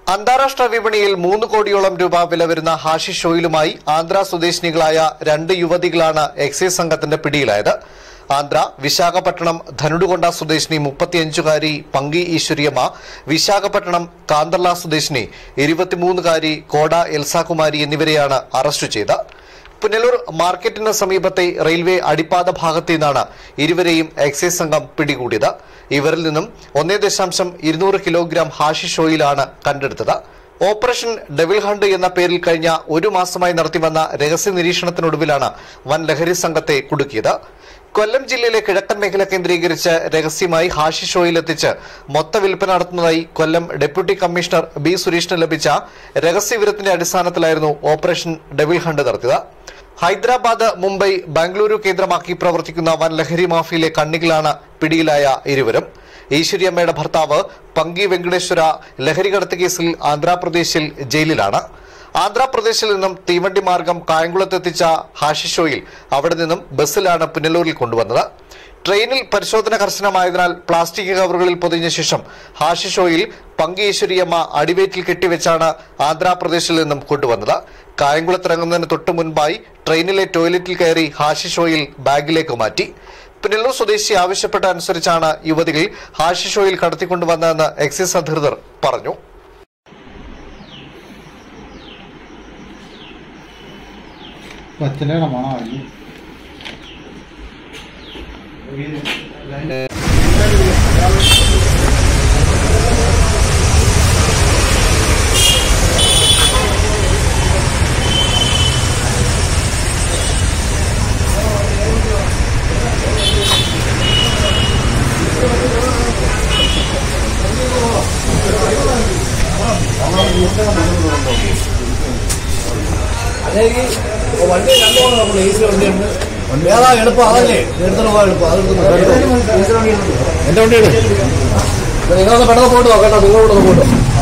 അന്താരാഷ്ട്ര വിപണിയിൽ മൂന്ന് കോടിയോളം രൂപ വില വരുന്ന ഹാഷിഷ് ഓയിലുമായി ആന്ധ്ര സ്വദേശിനികളായ രണ്ട് യുവതികളാണ് എക്സൈസ് സംഘത്തിന്റെ പിടിയിലായത് ആന്ധ്ര വിശാഖപട്ടണം ധനുടുകൊണ്ട സ്വദേശിനി മുപ്പത്തിയഞ്ചുകാരി പങ്കി ഈശ്വരിയമ്മ വിശാഖപട്ടണം കാന്തർല സ്വദേശിനി ഇരുപത്തിമൂന്നുകാരി കോട എൽസാകുമാരി എന്നിവരെയാണ് അറസ്റ്റ് ചെയ്തത് പുനലൂർ മാർക്കറ്റിന് സമീപത്തെ റെയിൽവേ അടിപ്പാത ഭാഗത്തു നിന്നാണ് ഇരുവരെയും എക്സൈസ് സംഘം പിടികൂടിയത് ഇവരിൽ നിന്നും ഒന്നേ ദശാംശം ഇരുന്നൂറ് കിലോഗ്രാം ഹാഷിഷ് ഓയിലാണ് കണ്ടെടുത്തത് ഓപ്പറേഷൻ ഡെവിൾ ഹണ്ട് എന്ന പേരിൽ കഴിഞ്ഞ ഒരു മാസമായി നടത്തിവന്ന രഹസ്യ നിരീക്ഷണത്തിനൊടുവിലാണ് വൻ ലഹരി സംഘത്തെ കുടുക്കിയത് കൊല്ലം ജില്ലയിലെ കിഴക്കൻ മേഖല കേന്ദ്രീകരിച്ച് രഹസ്യമായി ഹാഷിഷ് ഓയിൽ എത്തിച്ച് മൊത്ത വിൽപ്പന നടത്തുന്നതായി കൊല്ലം ഡെപ്യൂട്ടി കമ്മീഷണർ ബി സുരേഷിന് ലഭിച്ച രഹസ്യവിവരത്തിന്റെ അടിസ്ഥാനത്തിലായിരുന്നു ഓപ്പറേഷൻ ഡെവിൾ ഹണ്ട് നടത്തിയത് ഹൈദരാബാദ് മുംബൈ ബാംഗ്ലൂരു കേന്ദ്രമാക്കി പ്രവർത്തിക്കുന്ന വൻ ലഹരി മാഫിയിലെ കണ്ണികളാണ് പിടിയിലായ ഇരുവരും ഈശ്വരിയമ്മയുടെ ഭർത്താവ് പങ്കി വെങ്കടേശ്വര ലഹരി കടത്ത് കേസിൽ ആന്ധ്രാപ്രദേശിൽ ജയിലിലാണ് ആന്ധ്രാപ്രദേശിൽ നിന്നും തീവണ്ടി മാർഗം കായംകുളത്തെത്തിച്ച ഹാഷിഷ് ഓയിൽ അവിടെ നിന്നും ബസ്സിലാണ് പുനലൂരിൽ കൊണ്ടുവന്നത് ട്രെയിനിൽ പരിശോധന കർശനമായതിനാൽ പ്ലാസ്റ്റിക് കവറുകളിൽ പൊതിഞ്ഞ ശേഷം ഹാഷിഷ് ഓയിൽ പങ്കീശ്വരിയമ്മ അടിവേറ്റിൽ കെട്ടിവെച്ചാണ് ആന്ധ്രാപ്രദേശിൽ നിന്നും കൊണ്ടുവന്നത് കായംകുളത്തിറങ്ങുന്നതിന് തൊട്ടു മുൻപായി ട്രെയിനിലെ ടോയ്ലറ്റിൽ കയറി ഹാഷിഷ് ഓയിൽ ബാഗിലേക്ക് മാറ്റി പുനലൂർ സ്വദേശി ആവശ്യപ്പെട്ട അനുസരിച്ചാണ് യുവതികൾ ഹാഷിഷ് ഓയിൽ കടത്തിക്കൊണ്ടുവന്നതെന്ന് എക്സൈസ് അധികൃതർ പറഞ്ഞു പച്ചിലയുടെ മണമായി അല്ലെങ്കിൽ വണ്ടി കണ്ടുകൊണ്ട് നമ്മൾ ഈസി വണ്ടിയുണ്ട് ഏതാ എളുപ്പം അതല്ലേ എടുത്തിട്ട് പോകാൻ എളുപ്പം അതെടുത്ത് എന്റെ വണ്ടി എടുക്കും നിങ്ങളൊന്ന് പെട്ടെന്ന് പോയിട്ട് നോക്കട്ടോ നിങ്ങളോട് പോയിട്ട്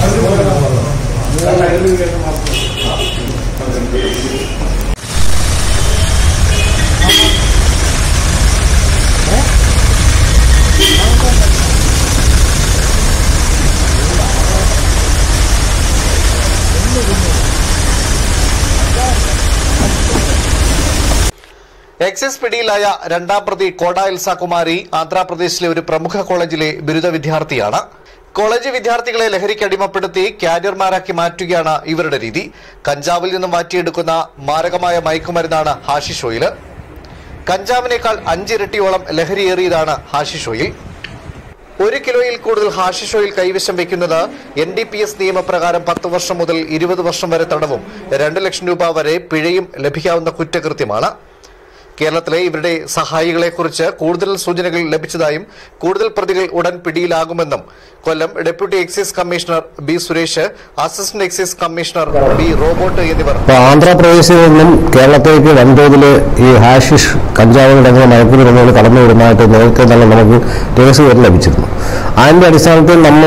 എക്സൈസ് പിടിയിലായ രണ്ടാം പ്രതി കോട എൽസ കുമാരി ആന്ധ്രാപ്രദേശിലെ ഒരു പ്രമുഖ കോളേജിലെ ബിരുദ വിദ്യാർത്ഥിയാണ് കോളേജ് വിദ്യാർത്ഥികളെ ലഹരിക്ക് അടിമപ്പെടുത്തി ക്യാരിയർമാരാക്കി മാറ്റുകയാണ് ഇവരുടെ രീതി കഞ്ചാവിൽ നിന്നും മാറ്റിയെടുക്കുന്ന മാരകമായ മയക്കുമരുന്നാണ് ഹാഷിഷ് ഓയിൽ കഞ്ചാവിനേക്കാൾ അഞ്ചിരട്ടിയോളം ലഹരിയേറിയതാണ് ഹാഷിഷ് ഓയിൽ ഒരു കിലോയിൽ കൂടുതൽ ഹാഷിഷ് ഓയിൽ കൈവശം വെക്കുന്നത് എൻ ഡി പി എസ് നിയമപ്രകാരം പത്ത് വർഷം മുതൽ ഇരുപത് വർഷം വരെ തടവും രണ്ട് ലക്ഷം രൂപ വരെ പിഴയും ലഭിക്കാവുന്ന കുറ്റകൃത്യമാണ് കേരളത്തിലെ ഇവരുടെ സഹായികളെക്കുറിച്ച് കൂടുതൽ സൂചനകൾ ലഭിച്ചതായും കൂടുതൽ പ്രതികൾ ഉടൻ പിടിയിലാകുമെന്നും Kollam deputy excise commissioner B Suresh assistant excise commissioner B റോബോട്ട് എന്നിവർ അപ്പോൾ ആന്ധ്രാപ്രദേശിൽ നിന്നും കേരളത്തിലേക്ക് വൻതോതിൽ ഈ ഹാഷിഷ് കഞ്ചാവ് തുടങ്ങിയ മയക്കുമരുന്നുകൾ കടന്നു വരുന്നതായിട്ട് നേരത്തെ തന്നെ നമുക്ക് രഹസ്യവിവരം ലഭിച്ചിരുന്നു അതിൻ്റെ അടിസ്ഥാനത്തിൽ നമ്മൾ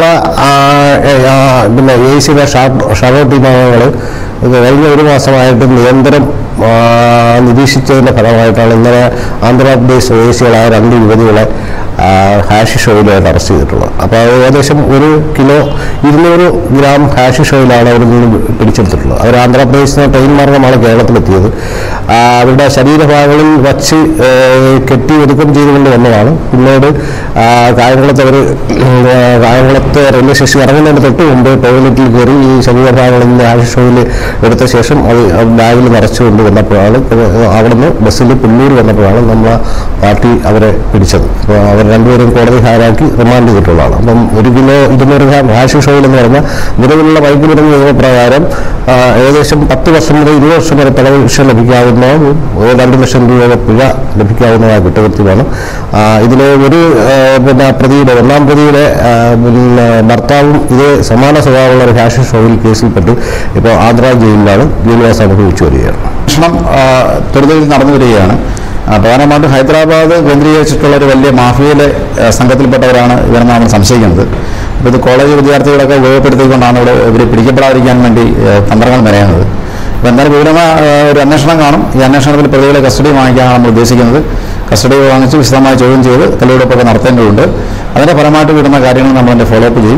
പിന്നെ എ സിയുടെ ഷാർട്ട് വിഭാഗങ്ങൾ കഴിഞ്ഞ ഒരു മാസമായിട്ട് നിരന്തരം ആ, നിരീക്ഷിച്ചതിൻ്റെ ഫലമായിട്ടാണ് ഇന്നലെ ആന്ധ്രാപ്രദേശ് സ്വദേശികളായ രണ്ട് യുവതികളെ ആ, ഹാഷിഷ് ഓയിലായിട്ട് അറസ്റ്റ് ചെയ്തിട്ടുള്ളത് അപ്പോൾ അത് ഏകദേശം ഒരു കിലോ ഇരുന്നൂറ് ഗ്രാം ഹാഷിഷ് ഓയിലാണ് അവരിൽ നിന്ന് പിടിച്ചെടുത്തിട്ടുള്ളത് അവർ ആന്ധ്രാപ്രദേശിൽ നിന്ന് ട്രെയിൻ മാർഗമാണ് കേരളത്തിലെത്തിയത് ആ, അവരുടെ ശരീരഭാഗങ്ങളിൽ വച്ച് ഏ, കെട്ടി ഒതുക്കം ചെയ്തുകൊണ്ട് വന്നതാണ് പിന്നീട് ആ, കായംകുളത്ത് അവർ കായംകുളത്ത് റെയിൽവേ സ്റ്റേഷൻ ഇറങ്ങുന്നതിന് തൊട്ട് മുമ്പ് ടോയ്ലറ്റിൽ കയറി ഈ ശരീരഭാഗങ്ങളിൽ നിന്ന് ഹാഷിഷ് ഓയിൽ എടുത്ത ശേഷം അത് ബാഗിൽ നിറച്ചുകൊണ്ട് വന്നപ്പോഴാണ് അവിടുന്ന് ബസ്സിൽ പുല്ലൂർ വന്നപ്പോഴാണ് നമ്മൾ പാർട്ടി അവരെ പിടിച്ചത് അപ്പോൾ അവർ രണ്ടുപേരും കോടതി ഹാജരാക്കി റിമാൻഡ് ചെയ്തിട്ടുള്ളതാണ് അപ്പം ഒരു കിലോ ഇരുന്നൂറ് ഗ്രാം ഹാഷിഷ് ഓയിൽ എന്ന് പറഞ്ഞാൽ നിലവിലുള്ള മയക്കുമരുന്ന് നിയമപ്രകാരം ആ, ഏകദേശം പത്ത് വർഷം മുതൽ ഇരുപത് വർഷം വരെ പിഴ ശിക്ഷ ലഭിക്കാവുന്ന ഒരു രണ്ട് ലക്ഷം രൂപയുടെ പിഴ ലഭിക്കാവുന്നതായ കുറ്റകൃത്യമാണ് ഇതിൽ ഒരു ആ, പിന്നെ പ്രതിയുടെ ഒന്നാം പ്രതിയുടെ ആ, പിന്നെ ഭർത്താവും ഇതേ സമാന സ്വഭാവമുള്ള ഒരു ഹാഷിഷ് ഓയിൽ കേസിൽപ്പെട്ട് ഇപ്പോൾ ആന്ധ്ര ജയിലിലാണ് ജയിൽവാസം അനുഭവിച്ചു വരികയാണ് അന്വേഷണം ആ, ത്വരിതഗതിയിൽ നടന്നു വരികയാണ് ആ, പ്രധാനമായിട്ടും ഹൈദരാബാദ് കേന്ദ്രീകരിച്ചിട്ടുള്ള ഒരു വലിയ മാഫിയയിലെ ആ, സംഘത്തിൽപ്പെട്ടവരാണ് ഇവരെന്നാണ് നമ്മൾ സംശയിക്കുന്നത് അപ്പോൾ ഇത് കോളേജ് വിദ്യാർത്ഥികളൊക്കെ ഉപയോഗപ്പെടുത്തിക്കൊണ്ടാണ് ഇവിടെ ഇവർ പിടിക്കപ്പെടാതിരിക്കാൻ വേണ്ടി ആ, തന്ത്രങ്ങൾ മെനയുന്നത് അപ്പോൾ എന്തായാലും വിപുലമായ ആ, ഒരു അന്വേഷണം കാണും ഈ അന്വേഷണത്തിൽ പ്രതികളെ കസ്റ്റഡി വാങ്ങിക്കാനാണ് നമ്മൾ ഉദ്ദേശിക്കുന്നത് കസ്റ്റഡി വാങ്ങിച്ച് വിശദമായി ചോദ്യം ചെയ്ത് തെളിവെടുപ്പൊക്കെ നടത്തേണ്ടതുണ്ട് അതിൻ്റെ ഫലമായിട്ട് വരുന്ന കാര്യങ്ങൾ നമ്മൾ അതിൻ്റെ ഫോളോ അപ്പ് ചെയ്യും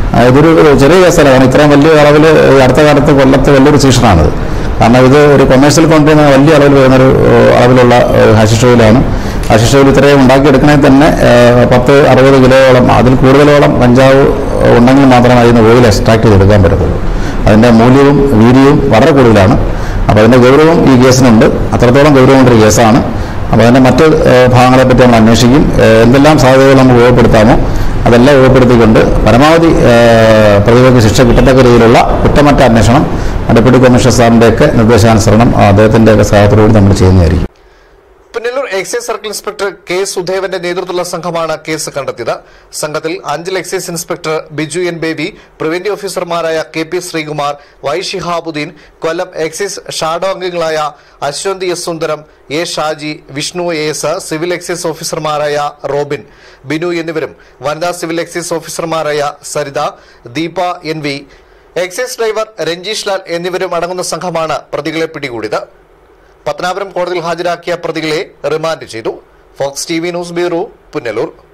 ആ, ഇതൊരു ചെറിയ കേസല്ല കാരണം ഇത്രയും വലിയ അളവിൽ ഈ അടുത്ത കാലത്ത് കൊല്ലത്ത് വലിയൊരു സീഷനാണിത് കാരണം ഇത് ഒരു കൊമേഴ്സ്യൽ കൊണ്ടുവരുന്ന വലിയ അളവിൽ വരുന്നൊരു ഏഹ്, അളവിലുള്ള ഹാഷിഷ് ഓയിലാണ് ഹാഷിഷ് ഓയിൽ ഇത്രയും ഉണ്ടാക്കിയെടുക്കണമെങ്കിൽ തന്നെ ഏഹ്, പത്ത് അറുപത് കിലോയോളം അതിൽ കൂടുതലോളം കഞ്ചാവ് ഉണ്ടെങ്കിൽ മാത്രമേ അതിന് ഓയിൽ എക്സ്ട്രാക്ട് ചെയ്തെടുക്കാൻ പറ്റത്തുള്ളൂ അതിൻ്റെ മൂല്യവും വീര്യവും വളരെ കൂടുതലാണ് അപ്പോൾ അതിൻ്റെ ഗൗരവം ഈ കേസിനുണ്ട് അത്രത്തോളം ഗൗരവമുള്ളൊരു കേസാണ് അപ്പോൾ അതിൻ്റെ മറ്റ് ഏഹ്, ഭാഗങ്ങളെപ്പറ്റി നമ്മൾ അന്വേഷിക്കും ഏഹ്, എന്തെല്ലാം സാധ്യതകൾ നമുക്ക് ഉപയോഗപ്പെടുത്താമോ അതെല്ലാം ഉപയോഗപ്പെടുത്തിക്കൊണ്ട് പരമാവധി ഏഹ്, പ്രതികൾക്ക് ശിക്ഷ കിട്ടത്തക്ക രീതിയിലുള്ള കുറ്റമറ്റ അന്വേഷണം ഡെപ്യൂട്ടി കമ്മീഷണർ സാറിൻ്റെയൊക്കെ നിർദ്ദേശാനുസരണം അദ്ദേഹത്തിൻ്റെയൊക്കെ സഹായത്തോടുകൂടി നമ്മൾ ചെയ്യുന്നതായിരിക്കും Punalur excise circle inspector K സുധേവന്റെ നേതൃത്വത്തിലുള്ള സംഘമാണ് കേസ് കണ്ടെത്തിയത് സംഘത്തിൽ Anchal excise inspector Biju N Baby preventive ഓഫീസർമാരായ K P Sreekumar Y Shihabuddin Kollam excise shadow അംഗങ്ങളായ Ashwanth S Sundaram A Shaji Vishnu S civil excise ഓഫീസർമാരായ റോബിൻ ബിനു എന്നിവരും വനിതാ സിവിൽ എക്സൈസ് ഓഫീസർമാരായ Saritha Deepa N V excise driver Ranjeesh Lal എന്നിവരും അടങ്ങുന്ന സംഘമാണ് പ്രതികളെ പിടികൂടിയത് പത്തനാപുരം കോടതിയിൽ ഹാജരാക്കിയ പ്രതികളെ റിമാൻഡ് ചെയ്തു Fox T V news bureau Punalur